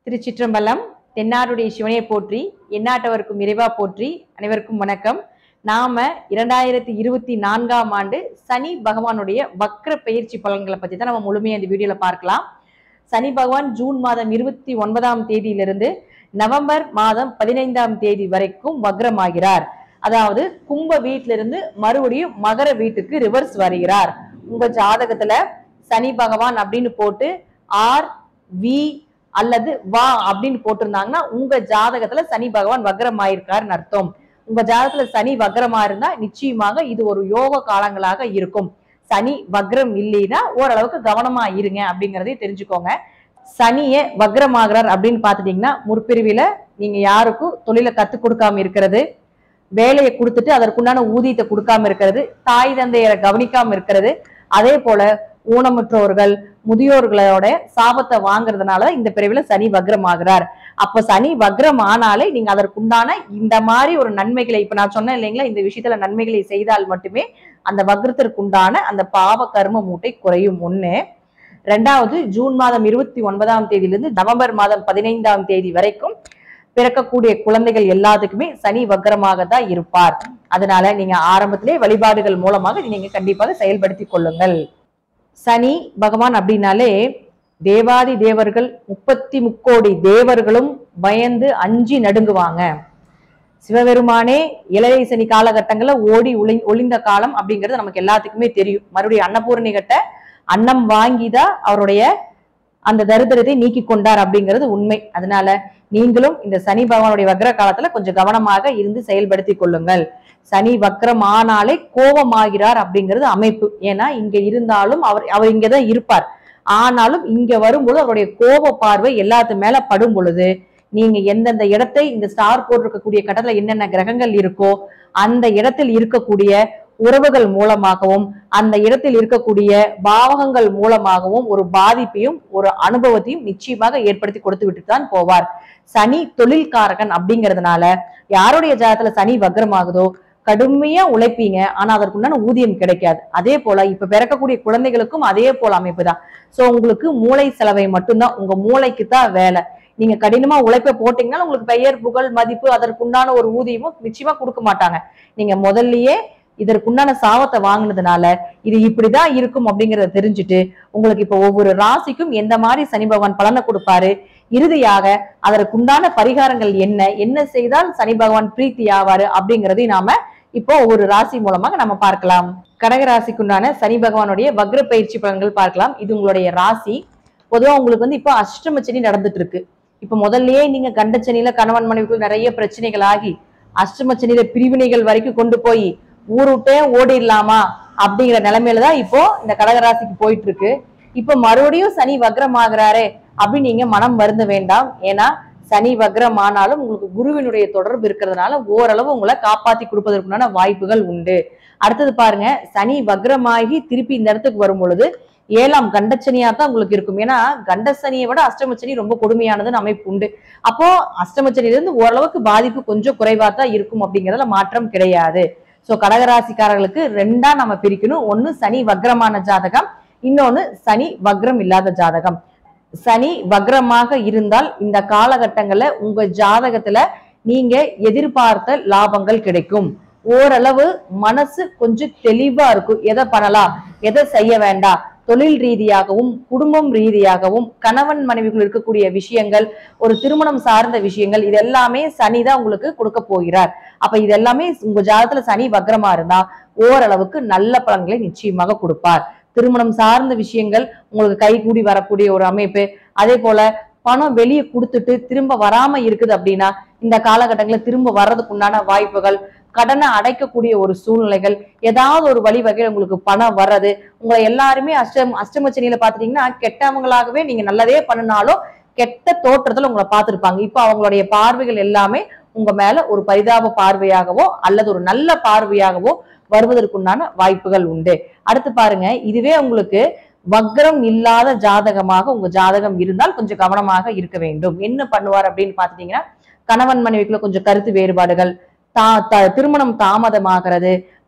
திருச்சிற்றம்பலம் தென்னாருடைய சிவனையை போற்றி எந்நாட்டவருக்கும் இறைவா போற்றி அனைவருக்கும் வணக்கம் நாம இரண்டாயிரத்தி இருபத்தி நான்காம் ஆண்டு சனி பகவானுடைய வக்ர பயிற்சி பலன்களை பத்தி தான் நம்ம முழுமையா இந்த வீடியோல பார்க்கலாம் சனி பகவான் ஜூன் மாதம் இருபத்தி ஒன்பதாம் தேதியிலிருந்து நவம்பர் மாதம் பதினைந்தாம் தேதி வரைக்கும் வக்ரமாகிறார் அதாவது கும்ப வீட்டிலிருந்து மறுபடியும் மகர வீட்டுக்கு ரிவர்ஸ் வருகிறார் உங்க ஜாதகத்துல சனி பகவான் அப்படின்னு போட்டு ஆர் வி அல்லது வா அப்படின்னு போட்டிருந்தாங்கன்னா உங்க ஜாதகத்துல சனி பகவான் வக்ரமாயிருக்காருன்னு அர்த்தம் உங்க ஜாதகத்துல சனி வக்ரமா இருந்தா நிச்சயமாக இது ஒரு யோக காலங்களாக இருக்கும் சனி வக்ரம் இல்லைன்னா ஓரளவுக்கு கவனமா இருங்க அப்படிங்கறதையும் தெரிஞ்சுக்கோங்க சனிய வக்ரமாகிறார் அப்படின்னு பாத்துட்டீங்கன்னா முற்பிரிவில நீங்க யாருக்கும் தொழிலை கத்துக் கொடுக்காம இருக்கிறது வேலையை கொடுத்துட்டு அதற்குண்டான ஊதியத்தை கொடுக்காம இருக்கிறது தாய் தந்தையரை கவனிக்காம இருக்கிறது அதே போல ஊனமுற்றோர்கள் முதியோர்களோட சாபத்தை வாங்குறதுனால இந்த பிரிவுல சனி வக்ரமாகிறார் அப்ப சனி வக்ரம் ஆனாலே நீங்க அதற்குண்டான இந்த மாதிரி ஒரு நன்மைகளை இப்ப நான் சொன்னேன் இல்லைங்களா இந்த விஷயத்துல நன்மைகளை செய்தால் மட்டுமே அந்த வக்ரத்திற்குண்டான அந்த பாவ கர்ம மூட்டை குறையும் ஒண்ணு ரெண்டாவது ஜூன் மாதம் இருபத்தி ஒன்பதாம் தேதியிலிருந்து நவம்பர் மாதம் பதினைந்தாம் தேதி வரைக்கும் பிறக்கக்கூடிய குழந்தைகள் எல்லாத்துக்குமே சனி வக்ரமாக தான் இருப்பார் அதனால நீங்க ஆரம்பத்திலே வழிபாடுகள் மூலமாக நீங்க கண்டிப்பாக செயல்படுத்தி கொள்ளுங்கள் சனி பகவான் அப்படின்னாலே தேவாதி தேவர்கள் முப்பத்தி முக்கோடி தேவர்களும் பயந்து அஞ்சி நடுங்குவாங்க சிவபெருமானே இளைய சனி காலகட்டங்கள்ல ஓடி ஒளி ஒளிந்த காலம் அப்படிங்கிறது நமக்கு எல்லாத்துக்குமே தெரியும் மறுபடியும் அன்னபூரணி கட்ட அன்னம் வாங்கிதான் அவருடைய அந்த தரித்திரத்தை நீக்கி கொண்டார் அப்படிங்கிறது உண்மை அதனால நீங்களும் இந்த சனி பகவானுடைய வக்ர காலத்துல கொஞ்சம் கவனமாக இருந்து செயல்படுத்திக் கொள்ளுங்கள் சனி வக்ரம் ஆனாலே கோபமாகிறார் அப்படிங்கிறது அமைப்பு ஏன்னா இங்க இருந்தாலும் அவர் அவர் இங்கதான் இருப்பார் ஆனாலும் இங்க வரும்போது அவருடைய கோப பார்வை எல்லாத்து மேல படும் பொழுது நீங்க எந்தெந்த இடத்தை இந்த ஸ்டார் போட்டிருக்கக்கூடிய கட்டத்துல என்னென்ன கிரகங்கள் இருக்கோ அந்த இடத்தில் இருக்கக்கூடிய உறவுகள் மூலமாகவும் அந்த இடத்தில் இருக்கக்கூடிய பாவகங்கள் மூலமாகவும் ஒரு பாதிப்பையும் ஒரு அனுபவத்தையும் நிச்சயமாக ஏற்படுத்தி கொடுத்து விட்டு தான் போவார் சனி தொழில்காரகன் அப்படிங்கிறதுனால யாருடைய ஜாதத்துல சனி வக்ரமாகுதோ கடுமையா உழைப்பீங்க ஆனா அதற்குண்டான ஊதியம் கிடைக்காது அதே போல இப்ப பிறக்கக்கூடிய குழந்தைகளுக்கும் அதே போல அமைப்பு தான் சோ உங்களுக்கு மூளை செலவை மட்டும்தான் உங்க மூளைக்கு தான் வேலை நீங்க கடினமா உழைப்ப போட்டீங்கன்னா உங்களுக்கு பெயர் புகழ் மதிப்பு அதற்குண்டான ஒரு ஊதியமும் நிச்சயமா கொடுக்க மாட்டாங்க நீங்க முதல்லயே இதற்குண்டான சாபத்தை வாங்கினதுனால இது இப்படிதான் இருக்கும் அப்படிங்கறத தெரிஞ்சுட்டு உங்களுக்கு இப்ப ஒவ்வொரு ராசிக்கும் எந்த மாதிரி சனி பகவான் பலனை கொடுப்பாரு இறுதியாக அதற்குண்டான பரிகாரங்கள் என்ன என்ன செய்தால் சனி பகவான் பிரீத்தி ஆவாரு அப்படிங்கறதையும் நாம இப்போ ஒவ்வொரு ராசி மூலமாக நம்ம பார்க்கலாம் கடக ராசிக்குண்டான சனி பகவானுடைய வக்ர பயிற்சி பலன்கள் பார்க்கலாம் இது உங்களுடைய ராசி பொதுவா உங்களுக்கு வந்து இப்போ அஷ்டம சனி நடந்துட்டு இருக்கு இப்ப முதல்லயே நீங்க கண்டச்சனியில கணவன் மனைவிக்குள் நிறைய பிரச்சனைகள் ஆகி அஷ்டம சனியில பிரிவினைகள் வரைக்கும் கொண்டு போய் ஊர் விட்டே ஓடிடலாமா அப்படிங்கிற நிலைமையில தான் இப்போ இந்த கடகராசிக்கு போயிட்டு இருக்கு இப்ப மறுபடியும் சனி வக்ரமாகிறாரே அப்படின்னு நீங்க மனம் வருந்த வேண்டாம் ஏன்னா சனி வக்ரம் ஆனாலும் உங்களுக்கு குருவினுடைய தொடர்பு இருக்கிறதுனால ஓரளவு உங்களை காப்பாத்தி கொடுப்பதற்குண்டான வாய்ப்புகள் உண்டு அடுத்தது பாருங்க சனி வக்ரமாகி திருப்பி இந்த இடத்துக்கு வரும் பொழுது ஏழாம் கண்டச்சனியா தான் உங்களுக்கு இருக்கும் ஏன்னா கண்டசனியை விட அஷ்டமச்சனி ரொம்ப கொடுமையானதுன்னு அமைப்பு உண்டு அப்போ அஷ்டமச்சனில இருந்து ஓரளவுக்கு பாதிப்பு கொஞ்சம் குறைவா தான் இருக்கும் அப்படிங்கறதுல மாற்றம் கிடையாது சோ கடகராசிக்காரர்களுக்கு ரெண்டா நம்ம பிரிக்கணும் ஒண்ணு சனி வக்ரமான ஜாதகம் இன்னொன்னு சனி வக்ரம் இல்லாத ஜாதகம் சனி வக்ரமாக இருந்தால் இந்த காலகட்டங்கள்ல உங்க ஜாதகத்துல நீங்க எதிர்பார்த்த லாபங்கள் கிடைக்கும் ஓரளவு மனசு கொஞ்சம் தெளிவா இருக்கும் எதை பண்ணலாம் எதை செய்ய வேண்டாம் தொழில் ரீதியாகவும் குடும்பம் ரீதியாகவும் கணவன் மனைவிக்குள் இருக்கக்கூடிய விஷயங்கள் ஒரு திருமணம் சார்ந்த விஷயங்கள் இது எல்லாமே சனி தான் உங்களுக்கு கொடுக்க போகிறார் அப்ப இது எல்லாமே உங்க ஜாதகத்துல சனி வக்ரமா இருந்தா ஓரளவுக்கு நல்ல பலன்களை நிச்சயமாக கொடுப்பார் திருமணம் சார்ந்த விஷயங்கள் உங்களுக்கு கைகூடி வரக்கூடிய ஒரு அமைப்பு அதே போல பணம் வெளியே கொடுத்துட்டு திரும்ப வராம இருக்குது அப்படின்னா இந்த காலகட்டங்களில் திரும்ப வர்றதுக்கு உண்டான வாய்ப்புகள் கடனை அடைக்கக்கூடிய ஒரு சூழ்நிலைகள் ஏதாவது ஒரு வழிவகையில் உங்களுக்கு பணம் வர்றது உங்களை எல்லாருமே அஷ்டம் அஷ்டமச்சனியில பாத்துட்டீங்கன்னா கெட்டவங்களாகவே நீங்க நல்லதே பண்ணினாலும் கெட்ட தோற்றத்துல உங்களை பார்த்திருப்பாங்க இப்ப அவங்களுடைய பார்வைகள் எல்லாமே உங்க மேல ஒரு பரிதாப பார்வையாகவோ அல்லது ஒரு நல்ல பார்வையாகவோ வருவதற்குண்டான வாய்ப்புகள் உண்டு அடுத்து பாருங்க இதுவே உங்களுக்கு வக்ரம் இல்லாத ஜாதகமாக உங்க ஜாதகம் இருந்தால் கொஞ்சம் கவனமாக இருக்க வேண்டும் என்ன பண்ணுவார் அப்படின்னு பாத்துட்டீங்கன்னா கணவன் மனைவிக்குள்ள கொஞ்சம் கருத்து வேறுபாடுகள் தா த- திருமணம் தாமதமாகிறது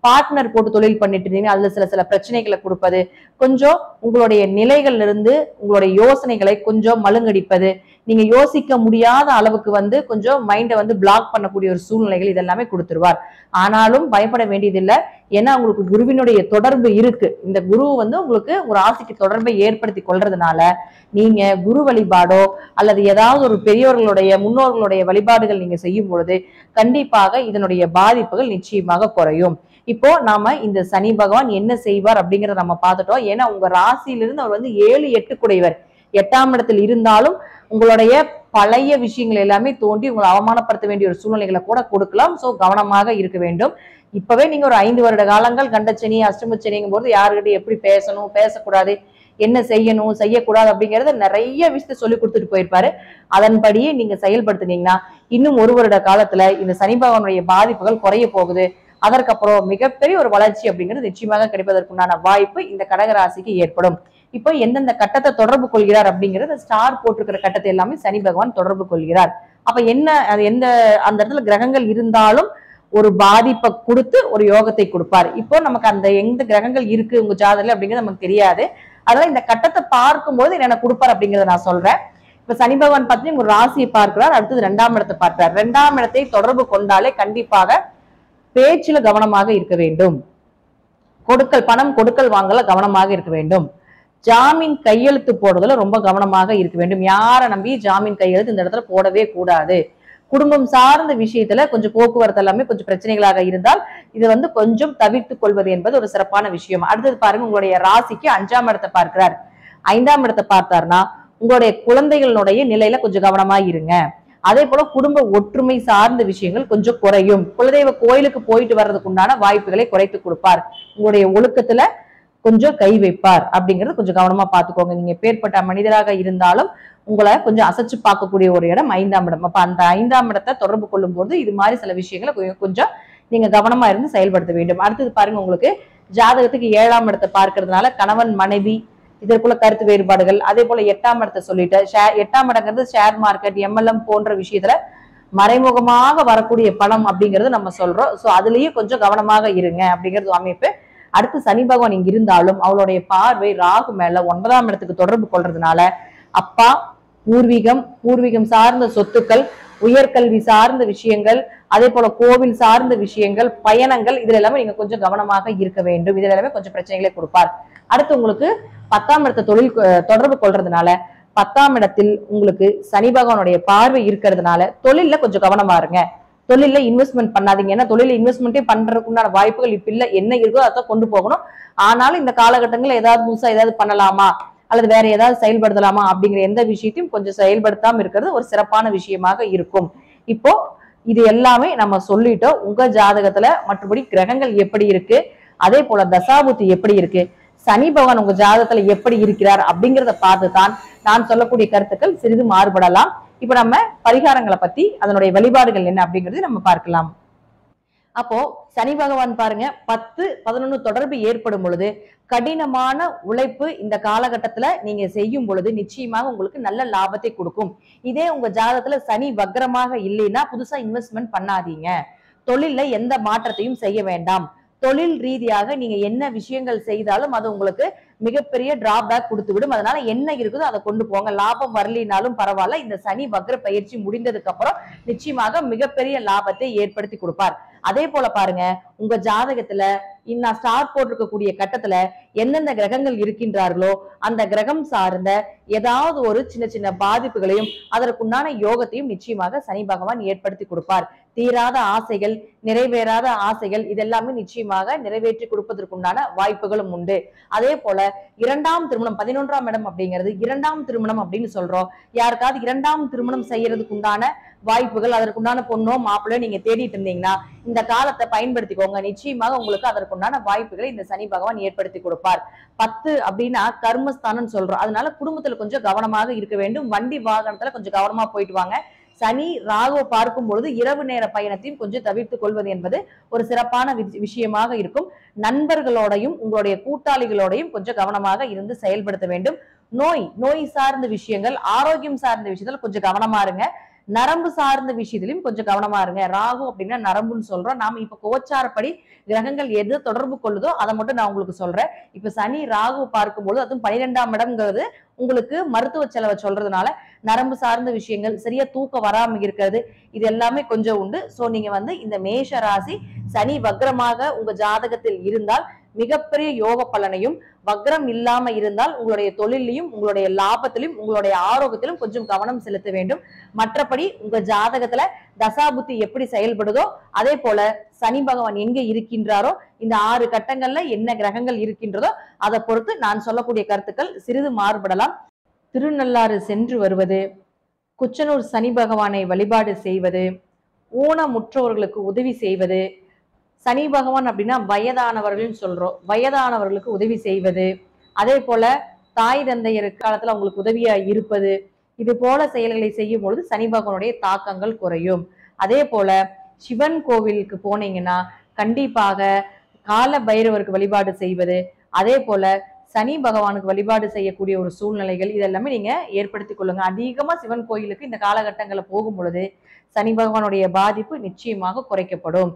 பார்ட்னர் போட்டு தொழில் பண்ணிட்டு இருந்தீங்க அதுல சில சில பிரச்சனைகளை கொடுப்பது கொஞ்சம் உங்களுடைய நிலைகள்ல இருந்து உங்களுடைய யோசனைகளை கொஞ்சம் மழுங்கடிப்பது நீங்க யோசிக்க முடியாத அளவுக்கு வந்து கொஞ்சம் மைண்டை வந்து பிளாக் பண்ணக்கூடிய ஒரு சூழ்நிலைகள் இதெல்லாமே கொடுத்துருவார் ஆனாலும் பயப்பட வேண்டியதில்லை ஏன்னா உங்களுக்கு குருவினுடைய தொடர்பு இருக்கு இந்த குரு வந்து உங்களுக்கு ஒரு ராசிக்கு தொடர்பை ஏற்படுத்தி கொள்றதுனால நீங்க குரு வழிபாடோ அல்லது ஏதாவது ஒரு பெரியவர்களுடைய முன்னோர்களுடைய வழிபாடுகள் நீங்க செய்யும் பொழுது கண்டிப்பாக இதனுடைய பாதிப்புகள் நிச்சயமாக குறையும் இப்போ நாம இந்த சனி பகவான் என்ன செய்வார் அப்படிங்கறத நம்ம பார்த்துட்டோம் ஏன்னா உங்க ராசியிலிருந்து அவர் வந்து ஏழு எட்டு குடைவர் எட்டாம் இடத்தில் இருந்தாலும் உங்களுடைய பழைய விஷயங்கள் எல்லாமே தோண்டி உங்களை அவமானப்படுத்த வேண்டிய ஒரு சூழ்நிலைகளை கூட கொடுக்கலாம் சோ கவனமாக இருக்க வேண்டும் இப்பவே நீங்க ஒரு ஐந்து வருட காலங்கள் கண்டச்சனி அஷ்டமச்சனிங்கும் போது யாருக்கிட்ட எப்படி பேசணும் பேசக்கூடாது என்ன செய்யணும் செய்யக்கூடாது அப்படிங்கறத நிறைய விஷயத்த சொல்லி கொடுத்துட்டு போயிருப்பாரு அதன்படியே நீங்க செயல்படுத்துனீங்கன்னா இன்னும் ஒரு வருட காலத்துல இந்த சனி பகவானுடைய பாதிப்புகள் குறைய போகுது அதற்கப்புறம் மிகப்பெரிய ஒரு வளர்ச்சி அப்படிங்கிறது நிச்சயமாக கிடைப்பதற்குண்டான வாய்ப்பு இந்த கடகராசிக்கு ஏற்படும் இப்போ எந்தெந்த கட்டத்தை தொடர்பு கொள்கிறார் அப்படிங்கறது ஸ்டார் போட்டிருக்கிற கட்டத்தை எல்லாமே சனி பகவான் தொடர்பு கொள்கிறார் அப்ப என்ன அது எந்த அந்த இடத்துல கிரகங்கள் இருந்தாலும் ஒரு பாதிப்பை கொடுத்து ஒரு யோகத்தை கொடுப்பார் இப்போ நமக்கு அந்த எந்த கிரகங்கள் இருக்கு உங்க ஜாதகத்துல அப்படிங்கிறது நமக்கு தெரியாது அதனால இந்த கட்டத்தை பார்க்கும்போது என்னென்ன கொடுப்பார் அப்படிங்கறத நான் சொல்றேன் இப்ப சனி பகவான் பார்த்தீங்கன்னா உங்க ராசியை பார்க்கிறார் அடுத்தது ரெண்டாம் இடத்தை பார்க்கிறார் ரெண்டாம் இடத்தை தொடர்பு கொண்டாலே கண்டிப்பாக பேச்சுல கவனமாக இருக்க வேண்டும் கொடுக்கல் பணம் கொடுக்கல் வாங்கல கவனமாக இருக்க வேண்டும் ஜாமீன் கையெழுத்து போடுறதுல ரொம்ப கவனமாக இருக்க வேண்டும் யாரை நம்பி ஜாமீன் கையெழுத்து இந்த இடத்துல போடவே கூடாது குடும்பம் சார்ந்த விஷயத்துல கொஞ்சம் போக்குவரத்து எல்லாமே கொஞ்சம் பிரச்சனைகளாக இருந்தால் இது வந்து கொஞ்சம் தவிர்த்து கொள்வது என்பது ஒரு சிறப்பான விஷயம் அடுத்தது பாருங்க உங்களுடைய ராசிக்கு அஞ்சாம் இடத்தை பார்க்கிறார் ஐந்தாம் இடத்தை பார்த்தாருன்னா உங்களுடைய குழந்தைகளுடைய நிலையில கொஞ்சம் கவனமா இருங்க அதே போல குடும்ப ஒற்றுமை சார்ந்த விஷயங்கள் கொஞ்சம் குறையும் குலதெய்வ கோயிலுக்கு போயிட்டு வர்றதுக்கு உண்டான வாய்ப்புகளை குறைத்து கொடுப்பார் உங்களுடைய ஒழுக்கத்துல கொஞ்சம் கை வைப்பார் அப்படிங்கறது கொஞ்சம் கவனமா பார்த்துக்கோங்க நீங்க பேர்பட்ட மனிதராக இருந்தாலும் உங்களை கொஞ்சம் அசைச்சு பார்க்கக்கூடிய ஒரு இடம் ஐந்தாம் இடம் அப்ப அந்த ஐந்தாம் இடத்தை தொடர்பு கொள்ளும் போது இது மாதிரி சில விஷயங்களை கொஞ்சம் கொஞ்சம் நீங்க கவனமா இருந்து செயல்படுத்த வேண்டும் அடுத்தது பாருங்க உங்களுக்கு ஜாதகத்துக்கு ஏழாம் இடத்தை பார்க்கறதுனால கணவன் மனைவி இதற்குள்ள கருத்து வேறுபாடுகள் அதே போல எட்டாம் இடத்தை சொல்லிட்டு ஷே- எட்டாம் இடங்கிறது ஷேர் மார்க்கெட் எம்எல்எம் போன்ற விஷயத்துல மறைமுகமாக வரக்கூடிய பணம் அப்படிங்கறது நம்ம சொல்றோம் சோ அதுலயும் கொஞ்சம் கவனமாக இருங்க அப்படிங்கிறது அமைப்பு அடுத்து சனி பகவான் இங்க இருந்தாலும் அவளுடைய பார்வை ராகு மேல ஒன்பதாம் இடத்துக்கு தொடர்பு கொள்றதுனால அப்பா பூர்வீகம் பூர்வீகம் சார்ந்த சொத்துக்கள் உயர்கல்வி சார்ந்த விஷயங்கள் அதே போல கோவில் சார்ந்த விஷயங்கள் பயணங்கள் இதுல எல்லாமே நீங்க கொஞ்சம் கவனமாக இருக்க வேண்டும் இதுல எல்லாமே கொஞ்சம் பிரச்சனைகளை கொடுப்பார் அடுத்து உங்களுக்கு பத்தாம் இடத்தை தொழில் கொ- தொடர்பு கொள்றதுனால பத்தாம் இடத்தில் உங்களுக்கு சனி பகவானுடைய பார்வை இருக்கிறதுனால தொழில்ல கொஞ்சம் கவனமா இருங்க தொழில்ல இன்வெஸ்ட்மெண்ட் பண்ணாதீங்க ஏன்னா தொழில இன்வெஸ்ட்மெண்ட்டே பண்றதுக்குண்டான வாய்ப்புகள் இப்ப இல்ல என்ன இருக்கோ அதான் கொண்டு போகணும் ஆனாலும் இந்த காலகட்டங்கள்ல ஏதாவது புதுசா ஏதாவது பண்ணலாமா அல்லது வேற ஏதாவது செயல்படுத்தலாமா அப்படிங்கிற எந்த விஷயத்தையும் கொஞ்சம் செயல்படுத்தாம இருக்கிறது ஒரு சிறப்பான விஷயமாக இருக்கும் இப்போ இது எல்லாமே நம்ம சொல்லிட்டோம் உங்க ஜாதகத்துல மற்றபடி கிரகங்கள் எப்படி இருக்கு அதே போல தசாபுத்தி எப்படி இருக்கு சனி பகவான் உங்க ஜாதகத்துல எப்படி இருக்கிறார் அப்படிங்கறத பார்த்து தான் நான் சொல்லக்கூடிய கருத்துக்கள் சிறிது மாறுபடலாம் இப்ப நம்ம பரிகாரங்களை பத்தி அதனுடைய வழிபாடுகள் என்ன அப்படிங்கறது நம்ம பார்க்கலாம் அப்போ சனி பகவான் பாருங்க பத்து பதினொன்னு தொடர்பு ஏற்படும் பொழுது கடினமான உழைப்பு இந்த காலகட்டத்துல நீங்க செய்யும் பொழுது நிச்சயமாக உங்களுக்கு நல்ல லாபத்தை கொடுக்கும் இதே உங்க ஜாதகத்துல சனி வக்ரமாக இல்லைன்னா புதுசா இன்வெஸ்ட்மெண்ட் பண்ணாதீங்க தொழில்ல எந்த மாற்றத்தையும் செய்ய வேண்டாம் தொழில் ரீதியாக நீங்க என்ன விஷயங்கள் செய்தாலும் அது உங்களுக்கு மிகப்பெரிய டிராபேக் கொடுத்து விடும் அதனால என்ன இருக்குதோ அதை கொண்டு போங்க லாபம் வரலினாலும் பரவாயில்ல இந்த சனி வக்ர பயிற்சி முடிந்ததுக்கு அப்புறம் நிச்சயமாக மிகப்பெரிய லாபத்தை ஏற்படுத்தி கொடுப்பார் அதே போல பாருங்க உங்க ஜாதகத்துல நான் ஸ்டார் போட்டிருக்கக்கூடிய கட்டத்துல எந்தெந்த கிரகங்கள் இருக்கின்றார்களோ அந்த கிரகம் சார்ந்த ஏதாவது ஒரு சின்ன சின்ன பாதிப்புகளையும் அதற்குண்டான யோகத்தையும் நிச்சயமாக சனி பகவான் ஏற்படுத்தி கொடுப்பார் தீராத ஆசைகள் நிறைவேறாத ஆசைகள் இதெல்லாமே நிச்சயமாக நிறைவேற்றி கொடுப்பதற்குண்டான வாய்ப்புகளும் உண்டு அதே போல இரண்டாம் திருமணம் பதினொன்றாம் இடம் அப்படிங்கிறது இரண்டாம் திருமணம் அப்படின்னு சொல்றோம் யாருக்காவது இரண்டாம் திருமணம் செய்யறதுக்கு உண்டான வாய்ப்புகள் அதற்குண்டான பொண்ணோ மாப்பிள்ளையோ நீங்க தேடிட்டு இருந்தீங்கன்னா இந்த காலத்தை பயன்படுத்திக்கோங்க நிச்சயமாக உங்களுக்கு அதற்குண்டான வாய்ப்புகளை இந்த சனி பகவான் ஏற்படுத்தி கொடுப்பார் பத்து அப்படின்னா கர்மஸ்தானம் சொல்றோம் அதனால குடும்பத்துல கொஞ்சம் கவனமாக இருக்க வேண்டும் வண்டி வாகனத்துல கொஞ்சம் கவனமா போயிட்டு வாங்க சனி ராகுவை பார்க்கும் பொழுது இரவு நேர பயணத்தையும் கொஞ்சம் தவிர்த்து கொள்வது என்பது ஒரு சிறப்பான வி- விஷயமாக இருக்கும் நண்பர்களோடையும் உங்களுடைய கூட்டாளிகளோடையும் கொஞ்சம் கவனமாக இருந்து செயல்படுத்த வேண்டும் நோய் நோய் சார்ந்த விஷயங்கள் ஆரோக்கியம் சார்ந்த விஷயத்துல கொஞ்சம் கவனமா இருங்க நரம்பு சார்ந்த விஷயத்திலும் கொஞ்சம் கவனமா இருங்க ராகு அப்படின்னா நரம்புன்னு சொல்றோம் நாம இப்ப கோச்சாரப்படி கிரகங்கள் எது தொடர்பு கொள்ளுதோ அதை மட்டும் நான் உங்களுக்கு சொல்றேன் இப்ப சனி ராகு பார்க்கும்போது அதுவும் பனிரெண்டாம் இடம்ங்கிறது உங்களுக்கு மருத்துவ செலவை சொல்றதுனால நரம்பு சார்ந்த விஷயங்கள் சரியா தூக்கம் வராம இருக்கிறது இது எல்லாமே கொஞ்சம் உண்டு சோ நீங்க வந்து இந்த மேஷ ராசி சனி வக்ரமாக உங்க ஜாதகத்தில் இருந்தால் மிகப்பெரிய யோக பலனையும் வக்ரம் இல்லாம இருந்தால் உங்களுடைய தொழிலையும் உங்களுடைய லாபத்திலும் உங்களுடைய ஆரோக்கியத்திலும் கொஞ்சம் கவனம் செலுத்த வேண்டும் மற்றபடி உங்க ஜாதகத்துல தசாபுத்தி எப்படி செயல்படுதோ அதே போல சனி பகவான் எங்க இருக்கின்றாரோ இந்த ஆறு கட்டங்கள்ல என்ன கிரகங்கள் இருக்கின்றதோ அதை பொறுத்து நான் சொல்லக்கூடிய கருத்துக்கள் சிறிது மாறுபடலாம் திருநள்ளாறு சென்று வருவது குச்சனூர் சனி பகவானை வழிபாடு செய்வது ஊனமுற்றோர்களுக்கு உதவி செய்வது சனி பகவான் அப்படின்னா வயதானவர்கள்னு சொல்றோம் வயதானவர்களுக்கு உதவி செய்வது அதே போல தாய் தந்தையர் காலத்துல அவங்களுக்கு உதவியா இருப்பது இது போல செயல்களை செய்யும் பொழுது சனி பகவானுடைய தாக்கங்கள் குறையும் அதே போல சிவன் கோவிலுக்கு போனீங்கன்னா கண்டிப்பாக கால பைரவருக்கு வழிபாடு செய்வது அதே போல சனி பகவானுக்கு வழிபாடு செய்யக்கூடிய ஒரு சூழ்நிலைகள் இதெல்லாமே நீங்க ஏற்படுத்திக் கொள்ளுங்க அதிகமா சிவன் கோயிலுக்கு இந்த காலகட்டங்களில் போகும் பொழுது சனி பகவானுடைய பாதிப்பு நிச்சயமாக குறைக்கப்படும்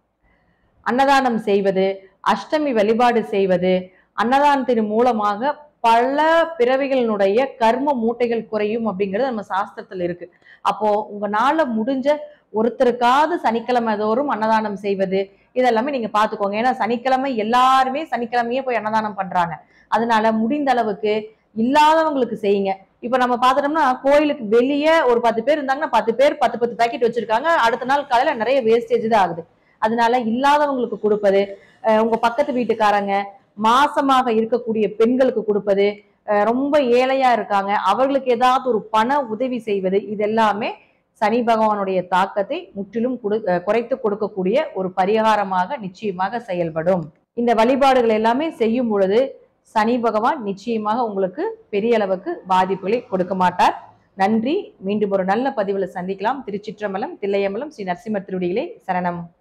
அன்னதானம் செய்வது அஷ்டமி வழிபாடு செய்வது அன்னதானத்தின் மூலமாக பல பிறவிகளினுடைய கர்ம மூட்டைகள் குறையும் அப்படிங்கிறது நம்ம சாஸ்திரத்துல இருக்கு அப்போ உங்களால முடிஞ்ச ஒருத்தருக்காவது சனிக்கிழமை தோறும் அன்னதானம் செய்வது இதெல்லாமே நீங்க பாத்துக்கோங்க ஏன்னா சனிக்கிழமை எல்லாருமே சனிக்கிழமையே போய் அன்னதானம் பண்றாங்க அதனால முடிந்த அளவுக்கு இல்லாதவங்களுக்கு செய்யுங்க இப்ப நம்ம பாத்துட்டோம்னா கோயிலுக்கு வெளியே ஒரு பத்து பேர் இருந்தாங்கன்னா பத்து பேர் பத்து பத்து பேக்கெட் வச்சிருக்காங்க அடுத்த நாள் காலையில நிறைய வேஸ்டேஜ் தான் ஆகுது அதனால இல்லாதவங்களுக்கு கொடுப்பது அஹ் உங்க பக்கத்து வீட்டுக்காரங்க மாசமாக இருக்கக்கூடிய பெண்களுக்கு கொடுப்பது அஹ் ரொம்ப ஏழையா இருக்காங்க அவர்களுக்கு ஏதாவது ஒரு பண உதவி செய்வது இது எல்லாமே சனி பகவானுடைய தாக்கத்தை முற்றிலும் குடு அஹ் குறைத்து கொடுக்கக்கூடிய ஒரு பரிகாரமாக நிச்சயமாக செயல்படும் இந்த வழிபாடுகள் எல்லாமே செய்யும் பொழுது சனி பகவான் நிச்சயமாக உங்களுக்கு பெரிய அளவுக்கு பாதிப்புகளை கொடுக்க மாட்டார் நன்றி மீண்டும் ஒரு நல்ல பதிவுல சந்திக்கலாம் திருச்சிற்றம்பலம் தில்லையம்பலம் ஸ்ரீ நரசிம்மர் திருடிகளே சரணம்